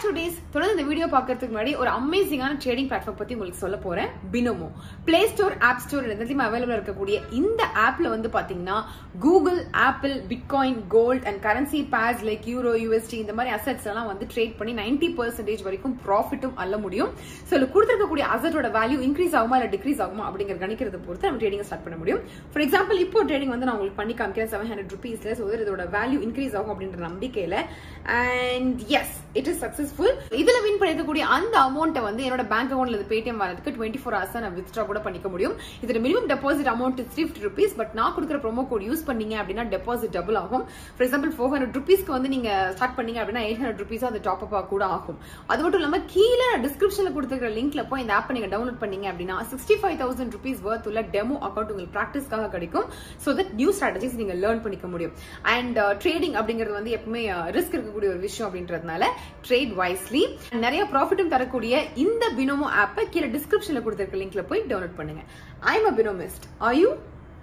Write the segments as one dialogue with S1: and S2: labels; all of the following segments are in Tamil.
S1: டுடேஸ் தொடர்ந்து இந்த வீடியோ பார்க்கறதுக்கு முன்னாடி ஒரு அமேசிங்கான ட்ரேடிங் பிளாட்ஃபார்ம் பத்தி உங்களுக்கு சொல்ல போறேன் Binomo play store app store ரெண்டுலயுமே அவைலபிள் இருக்கக்கூடிய இந்த ஆப்ல வந்து பாத்தீங்கன்னா Google Apple bitcoin gold and currency pairs like euro USD இந்த மாதிரி அசெட்ஸ் எல்லாம் வந்து ட்ரேட் பண்ணி நைன்டி பர்சன்டேஜ் வரைக்கும் ப்ராஃபிட்டும் அல்ல முடியும் ஸோ இதுல கொடுத்துருக்கக்கூடிய அசட்டோட வேல்யூ இன்க்ரீஸ் ஆகுமா இல்ல டிக்ரீஸ் ஆகுமா அப்படிங்கிற கணிக்கிறத பொறுத்து நம்ம ட்ரேடிங் ஸ்டார்ட் பண்ண முடியும் ஃபார் எக்ஸாம்பிள் இப்போ ட்ரேடிங் வந்து நான் உங்களுக்கு பண்ணி காமிக்கிறேன் செவன் ஹண்ட்ரட் ருபீஸ்ல ஸோ இதோட வேல்யூ இன்க்ரீஸ் ஆகும் அப்படின்ற நம்பிக்கையில and as it is successful இதுல வின் பண்ணிருக்கக்கூடிய அந்த அமௌண்ட்டை வந்து என்னோட பேங்க் அக்கௌண்ட்ல இது பேடிஎம் வரதுக்கு டுவெண்ட்டி ஃபோர் ஹவர்ஸ் நான் வித்ட்ரா கூட பண்ணிக்க முடியும் இதோட minimum deposit amount three fifty rupees but நான் கொடுக்குற ப்ரோமோ கோட் யூஸ் பண்ணீங்க அப்படின்னா டெபாசிட் டபுள் ஆகும் ஃபார் எக்ஸாம்பிள் ஃபோர் ஹண்ட்ரட் ருபீஸ்க்கு வந்து நீங்க ஸ்டார்ட் பண்ணீங்க அப்படின்னா எயிட் ஹண்ட்ரட் ருபீஸ் அது டாப் அப் கூட ஆகும் அது மட்டும் இல்லாம கீழே டிஸ்கிரிப்ஷன்ல கொடுத்துருக்க லிங்க்ல போய் இந்த ஆப்பை நீங்க டவுன்லோட் பண்ணீங்க அப்படின்னா sixty five thousand rupees worth உள்ள டெமோ அக்கௌண்ட் உங்களுக்கு ப்ராக்டிஸ்க்காக கிடைக்கும் ஸோ தட் நியூ ஸ்ட்ராட்டஜிஸ் நீங்க லேர்ன் பண்ணிக்க முடியும் அண்ட் ட்ரேடிங் அப்படிங்கிறது வந்து எப்பவுமே ரிஸ்க் இருக்கக்கூடிய ஒரு விஷயம் அப்படின்றதுனால ட்ரேட் வைஸ்லி நிறைய ப்ராஃபிட்டும் தரக்கூடிய இந்த பினோமோ ஆப்பை கீழே டிஸ்கிரிப்ஷன்ல கொடுத்துருக்க லிங்க்ல போய் டவுன்லோட் பண்ணுங்க I am a Binomist are you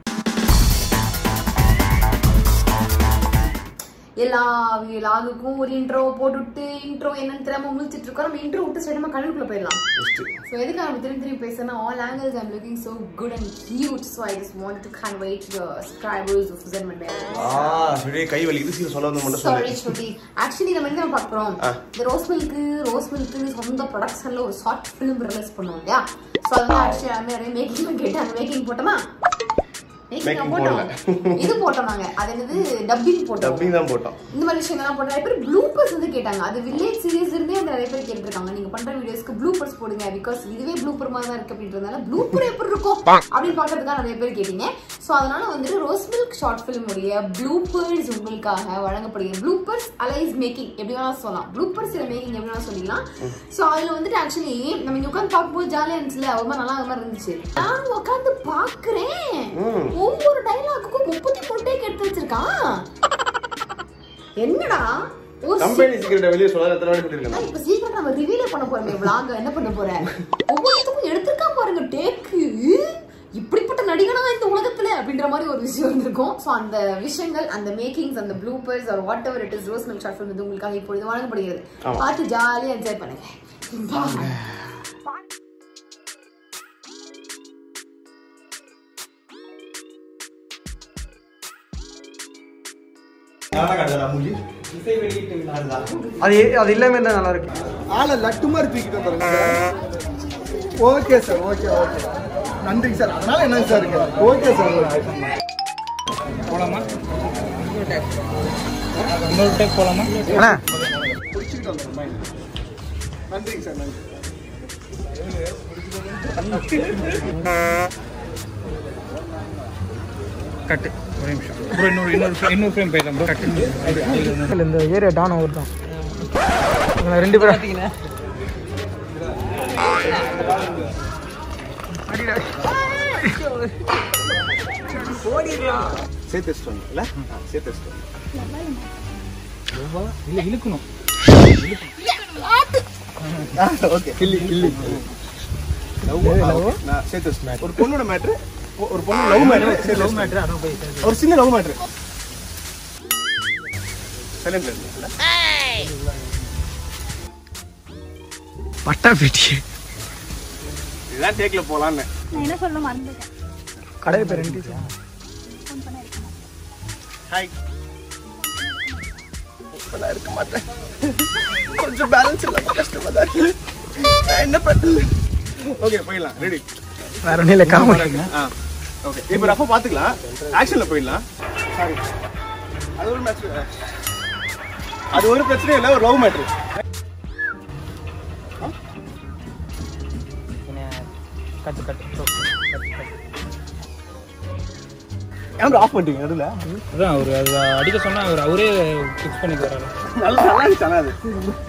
S1: எல்லா லாகுக்கும் ஒரு இன்ட்ரோ போட்டுவிட்டு இன்ட்ரோ என்னன்னு தெரியாம முழிச்சிட்டு இருக்கோம் நம்ம இன்ட்ரோ விட்டு சைடமா கடலுக்குள்ள போயிடலாம் ஸோ எதுக்கு நம்ம திரும்பி திரும்பி பேசுனா all angles I'm looking so good and cute so I just want to invite the subscribers of Gen Monday
S2: ah சுடி கை வலி இது சீக்கிரம் சொல்ல வந்து மட்டும்
S1: சாரி
S2: சொல்லு
S1: ஸ்ருதி ஆக்சுவலி நம்ம என்ன பார்க்குறோம் இந்த ரோஸ் மில்க்கு ரோஸ் மில்க்கு சொந்த ப்ரொடக்ஷன்ல ஒரு ஷார்ட் ஃபிலிம் ரிலீஸ் பண்ணுவோம் இல்லையா ஸோ அதெல்லாம் ஆக்சுவலி எல்லாமே நிறைய மேக்கிங் கேட்டாங்க மேக்கிங் போட்டோமா மேக்கிங்
S2: Making
S1: போட்டோம் இது போட்டோம் நாங்க அது என்னது டப்பிங் போட்டோம்
S2: டப்பிங் தான் போட்டோம்
S1: இந்த மாதிரி விஷயங்கள்லாம் போட்டு நிறைய பேர் ப்ளூப்பர்ஸ் வந்து கேட்டாங்க அது வில்லேஜ் சீரியஸ் இருந்தே வந்து நிறைய பேர் கேட்டிருக்காங்க நீங்க பண்ற வீடியோஸ்க்கு ப்ளூப்பர்ஸ் போடுங்க பிகாஸ் இதுவே ப்ளூப்பர் மாதிரி தான் இருக்கு அப்படின்றதுனால ப்ளூப்பர் எப்படி இருக்கும் அப்படின்னு பாக்குறதுக்காக நிறைய பேர் கேட்டீங்க சோ அதனால வந்துட்டு ரோஸ் மில்க் ஷார்ட் ஃபிலிம் உடைய ப்ளூப்பர்ஸ் உங்களுக்காக வழங்கப்படுகிறது ப்ளூப்பர்ஸ் அலைஸ் மேக்கிங் எப்படி வேணாலும் சொல்லலாம் ப்ளூப்பர்ஸ் மேக்கிங் எப்படி வேணாலும் சொல்லிக்கலாம் சோ அதுல வந்துட்டு ஆக்சுவலி நம்ம இங்க உட்காந்து பார்க்கும்போது ஜாலியா இருந்துச்சுல ஒரு மாதிரி நல்லா அது மாதிரி இருந்துச்சு நான் உட்காந்து பாக்குறேன் ஒவ்வொரு டைலாக்குக்கும் முப்பத்தி மூணு டேக் எடுத்து வச்சிருக்கான் என்னடா ஒரு
S2: கம்பெனி சீக்கிரட்டை வெளியே சொல்லாத எத்தனை வாட்டி சொல்லியிருக்கேன்
S1: ஆனா இப்ப சீக்கிரம் நம்ம ரிவீலே பண்ண போறோமே vlog என்ன பண்ண போற ஒவ்வொருத்துக்கும் எடுத்திருக்கான் பாருங்க டேக்கு இப்படிப்பட்ட நடிகனா இந்த உலகத்துல அப்படின்ற மாதிரி ஒரு விஷயம் இருந்திருக்கும் சோ அந்த விஷயங்கள் அந்த மேக்கிங்ஸ் அந்த ப்ளூப்பர்ஸ் ஒரு whatever it is rose milk short film வந்து உங்களுக்காக இப்பொழுது வழங்கப்படுகிறது பார்த்து ஜாலியா என்ஜாய் பண்ணுங்க
S3: அது அது இல்லாம இருந்தா நல்லா இருக்கு
S4: ஆளை லட்டு மாதிரி தூக்கிட்டு பாருங்க ஓகே சார் ஓகே ஓகே நன்றிங்க சார் அதனால என்னங்க சார் இருக்கு ஓகே சார்
S5: போலாமா இன்னொரு டைப் போலாமா
S3: அண்ணா
S4: பிடிச்சிக்கிட்டு வந்துடுறேன் நன்றிங்க சார் நன்றி
S5: கட்டு ஒரு நிமிஷம் ப்ரோ இன்னொரு இன்னொரு frame- இன்னொரு ஃப்ரேம் போயிடலாம் ப்ரோ கட்டு
S3: இந்த ஏரியா டான் ஓவர் தான் இவங்க ரெண்டு பேரும்
S2: சேர்த்து வச்சுட்டு இல்ல சேர்த்து வச்சுட்டு
S5: இல்லை இழுக்கணும்
S2: ஓகே கில்லி கில்லி நான் சேர்த்து வச்சுட்டேன் ஒரு பொண்ணோட மேட்ரு ஒரு பொண்ணு லவ் மேட்ரு லவ் மேட்ரு ஒரு சின்ன லவ் மேட்ரு சைலண்ட்
S3: பட்டா பேட்டி
S2: இதுதான் டேக்ல போலான்னு
S6: நான் என்ன சொல்ல மறந்துட்டேன்
S3: கடை பேர் ரெண்டு
S2: ஹாய் இப்பெல்லாம் இருக்க மாட்டேன் கொஞ்சம் பேலன்ஸ் இல்லாம கஷ்டமா தான் இருக்கு நான் என்ன பண்றது ஓகே போயிடலாம் ரெடி
S3: வேற ஒன்றும் இல்லை காமெடி
S2: ஆ ஓகே இப்போ ரஃபா பார்த்துக்கலாம் ஆக்ஷன்ல போயிடலாம் சாரி அது ஒரு மேட்ச் அது ஒரு பிரச்சனையும் இல்லை ஒரு love matter
S5: cut cut bro. Cut cut
S2: ஏன் ஆஃப் பண்ணிட்டீங்க நடுவில்
S5: அதான் அவர் அது அடிக்க சொன்னா அவர் அவரே ஃபிக்ஸ் பண்ணி வராரு
S2: நல்லா நல்லா இருந்துச்சு ஆனா அது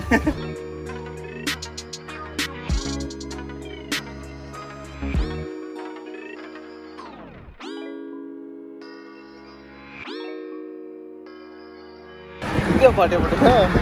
S2: இந்தியா பாட்டே போட்டு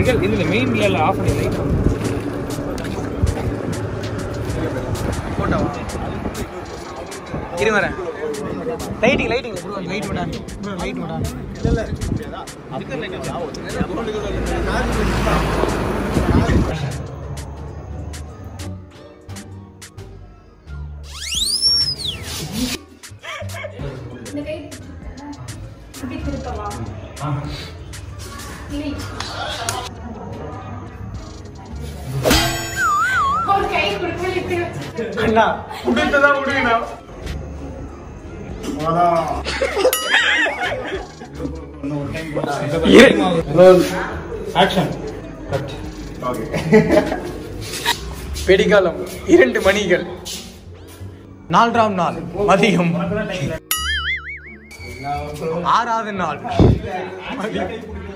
S5: இங்க இல்ல மெயின்ல இல்ல ஆஃப் பண்ணி லைட்
S3: போட்டோவா இரு வரேன் லைட்டிங் லைட்டிங் ப்ரோ லைட் விடான் ப்ரோ லைட் விடான் அண்ணா முடிந்ததான் முடியணும்
S5: ஆக்ஷன் கட்
S3: வெடிகாலம் இரண்டு மணிகள் நான்காம் நாள் மதியம் ஆறாவது நாள் மதியம்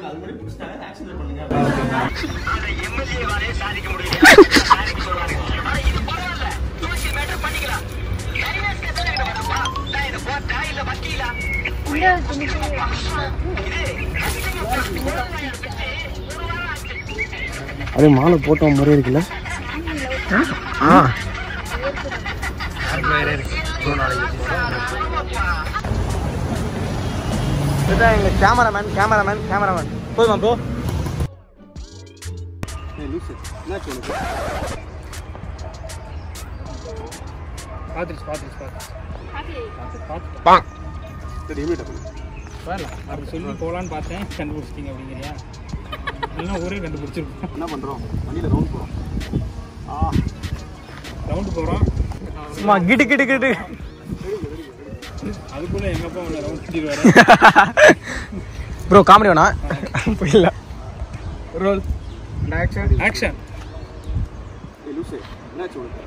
S2: அதே மாலை போட்ட மாதிரி இருக்குல்ல
S3: ஆ இதுதான் எங்க கேமராமேன் கேமராமேன் கேமராமேன் போதுமா ப்ரோ
S5: பாத்துருச்சு பாத்துருச்சு பாத்துருச்சு பார்த்து வரல அப்படி சொல்லி போகலான்னு பார்த்தேன் கண்டுபிடிச்சிட்டீங்க அப்படிங்கிறியா இல்லைன்னா ஒரே கண்டுபிடிச்சிருப்போம்
S2: என்ன பண்றோம் வண்டியில ரவுண்ட் போறோம்
S5: ரவுண்டு போகிறோம்
S3: சும்மா கிட்டு கிட்டு கிட்டு
S5: அதுக்குள்ளே எங்கள் அப்பா உன்னை ரவுண்ட் சுற்றிடுவாரு
S3: ப்ரோ காமெடி வேணா புரியல ரோல் ஆக்ஷன்
S5: ஆக்ஷன்
S2: ஏய் லூசு என்னாச்சு உனக்கு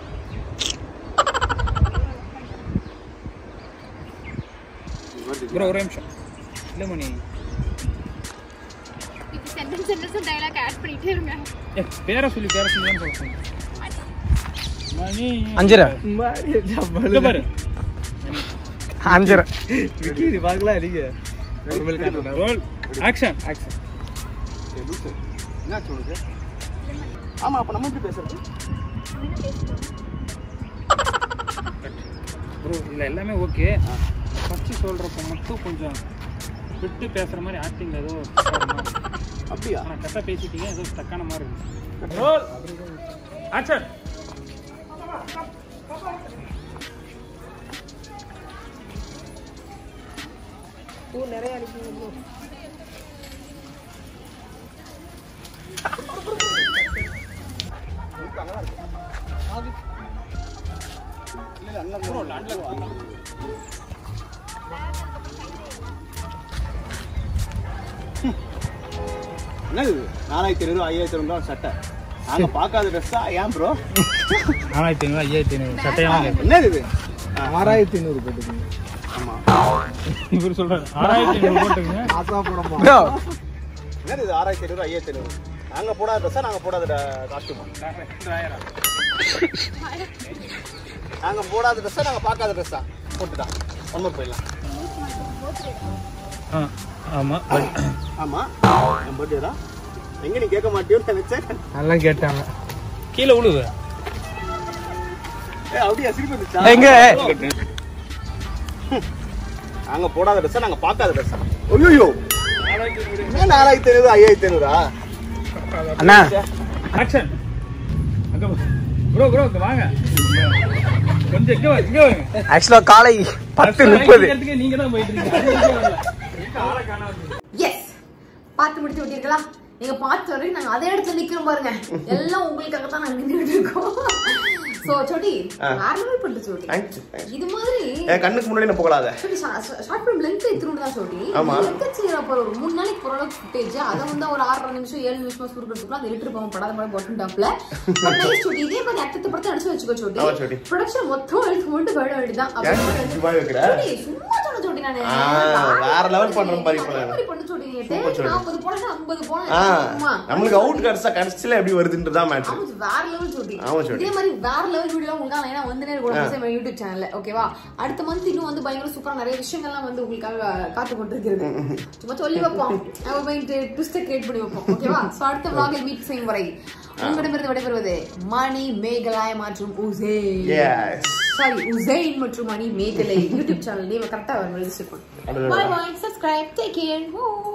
S5: ப்ரோ ஒரே நிமிஷம் இல்லை மணி
S6: இப்போ சென்டென்ஸ் சென்டென்ஸ் டயலாக் ஆட் பண்ணிட்டே இருங்க
S5: ஏ பேரை சொல்லி பேரை சொல்லி தான் சொல்லுங்க மணி
S3: அஞ்சரை
S5: இங்க பாரு
S3: அஞ்சரை
S5: ரோல் ஆக்ஷன் ஆக்ஷன்
S2: ஏய் லூசு என்னாச்சு உனக்கு ஆமா அப்ப நம்ம எப்படி பேசுறது
S5: ப்ரோ இதில் எல்லாமே ஓகே ஃபஸ்ட்டு சொல்கிறப்ப மட்டும் கொஞ்சம் விட்டு பேசுகிற மாதிரி ஆக்டிங் ஏதோ
S2: அப்படியா
S5: ஆனால் கரெக்டாக பேசிட்டீங்க ஏதோ ஸ்டக்கான மாதிரி இருக்கு ரோல் ஆக்ஷன்
S2: என்னது இது? நாலாயிரத்தி ஐநூறு ஐயாயிரத்தி ஐநூறு சட்டை நாங்க பார்க்காத ட்ரெஸ்ஸா ஏன் ப்ரோ
S5: நாலாயிரத்தி ஐநூறு ஐயாயிரத்தி ஐநூறு சட்டையாக
S2: என்னது இது
S4: ஆறாயிரத்தி ஐநூறு போட்டுக்கோங்க
S2: ஆமா
S5: இவர் சொல்கிறார் ஆறாயிரத்தி ஐநூறு போட்டுங்க
S4: ஆசா போடமா
S3: ப்ரோ
S2: என்னது இது ஆறாயிரத்தி ஐநூறு ஐயாயிரத்தி ஐநூறு நாங்க போடாத ட்ரெஸ்ஸா நாங்க போடாத காஸ்டியூமா நாங்க போடாத ட்ரெஸ்ஸா நாங்க பார்க்காத ட்ரெஸ்ஸா போட்டுட்டா ஒன் போயிடலாம்
S5: ஆ ஆமாம்
S2: ஆமா என் பர்த்டே தான் எங்க நீ கேட்க மாட்டியோன்னு நினைச்சேன்
S3: நல்லா கேட்டாங்க
S5: கீழே விழுவு
S2: ஏய் அப்படியா சிரிப்பு வந்துச்சா
S3: எங்க?
S2: நாங்க போடாத ட்ரெஸ்ஸா நாங்க பார்க்காத ட்ரெஸ்ஸா ஐயோ என்ன நாலாயிரத்தி ஐநூறு ஐயாயிரத்தி ஐநூறா
S3: அண்ணா
S5: ஆக்ஷன் அங்க ப்ரோ ப்ரோ இங்க வாங்க கொஞ்சம் இங்க வாங்க இங்க வாங்க
S3: ஆக்சுவலா காலை பத்து முப்பது
S5: இடத்துக்கு நீங்க தான் போயிட்டு இருக்கீங்க அது இங்கே வரல.
S1: எஸ் பார்த்து முடிச்சு விட்டீர்களா நீங்க பார்த்த வரைக்கும் நாங்க அதே இடத்துல நிக்கிறோம் பாருங்க எல்லாம் உங்களுக்காக தான் நாங்க நின்றுட்டு இருக்கோம் சோ சோட்டி வேற லெவல் பண்ணிட்டு சோட்டி
S2: தேங்க்யூ
S1: இது மாதிரி
S2: என் கண்ணுக்கு முன்னாடி என்ன போகலாத
S1: சோட்டி ஷார்ட் ஃபிலிம் லென்த் எத்தனை தான் சோட்டி
S2: ஆமா.
S1: எக்கச்சக்க அப்புறம் ஒரு மூணு நாளைக்கு போற அளவுக்கு ஃபுட்டேஜ் அதை வந்து ஒரு ஆறரை நிமிஷம் ஏழு நிமிஷமா சுருக்கிறதுக்குள்ள அந்த எடிட்டர் பாவம் படாத மாதிரி போட்டு டாப்ல பட் நைஸ் சோட்டி இதே மாதிரி அர்த்தத்தை படத்தை அடிச்சு வச்சுக்கோ
S2: ஆமா,
S1: சோட்டி
S2: சோட்டி.
S1: ப்ரொடக்ஷன் மொத்தம் எடுத்து கொண்டு போயிட வேண்டியதான்
S2: ஏன் துபாய் வைக்கிற?
S1: சோட்டி சும்மா சொல்ல சோட்டி நானு.
S2: ஆ, வேற level பண்றோம் பாரு இப்ப.
S1: அதே மாதிரி பண்ண சொல்றீங்க.
S2: Super சொல்றேன்.
S1: 40 போனா 50 போனா
S2: ஆ,
S1: ஆமா.
S2: நம்மளுக்கு அவுட் கிடைச்சா கடைசியில எப்படி வருதுன்றதான் மேட்ரு
S1: ஆமா, வேற level சொல்றீங்க.
S2: ஆமா, சொல்றேன்.
S1: இதே மாதிரி வேற level video எல்லாம் உங்களுக்காக line ஆ வந்துனே இருக்கும் நம்ம சேம் யூடியூப் சேனல்ல, ஓகேவா? அடுத்த month இன்னும் வந்து பயங்கர சூப்பரா நிறைய விஷயங்கள்லாம் வந்து உங்களுக்காக காத்து கொண்டிருக்கிறது. சும்மா சொல்லி வைப்போம். அவ mind twist அ create பண்ணி வைப்போம், ஓகேவா? So, அடுத்த vlog ல் meet செய்யும் வரை உங்களிடமிருந்து விடைபெறுவது மணி மேகலாய் மற்றும் உசேன்
S2: எஸ்
S1: சாரி உசைன் மற்றும் Manimegalai YouTube channel name கரெக்டா ரெஜிஸ்டர் பண்ணுங்க
S2: அடடடா.
S1: Bye bye subscribe take care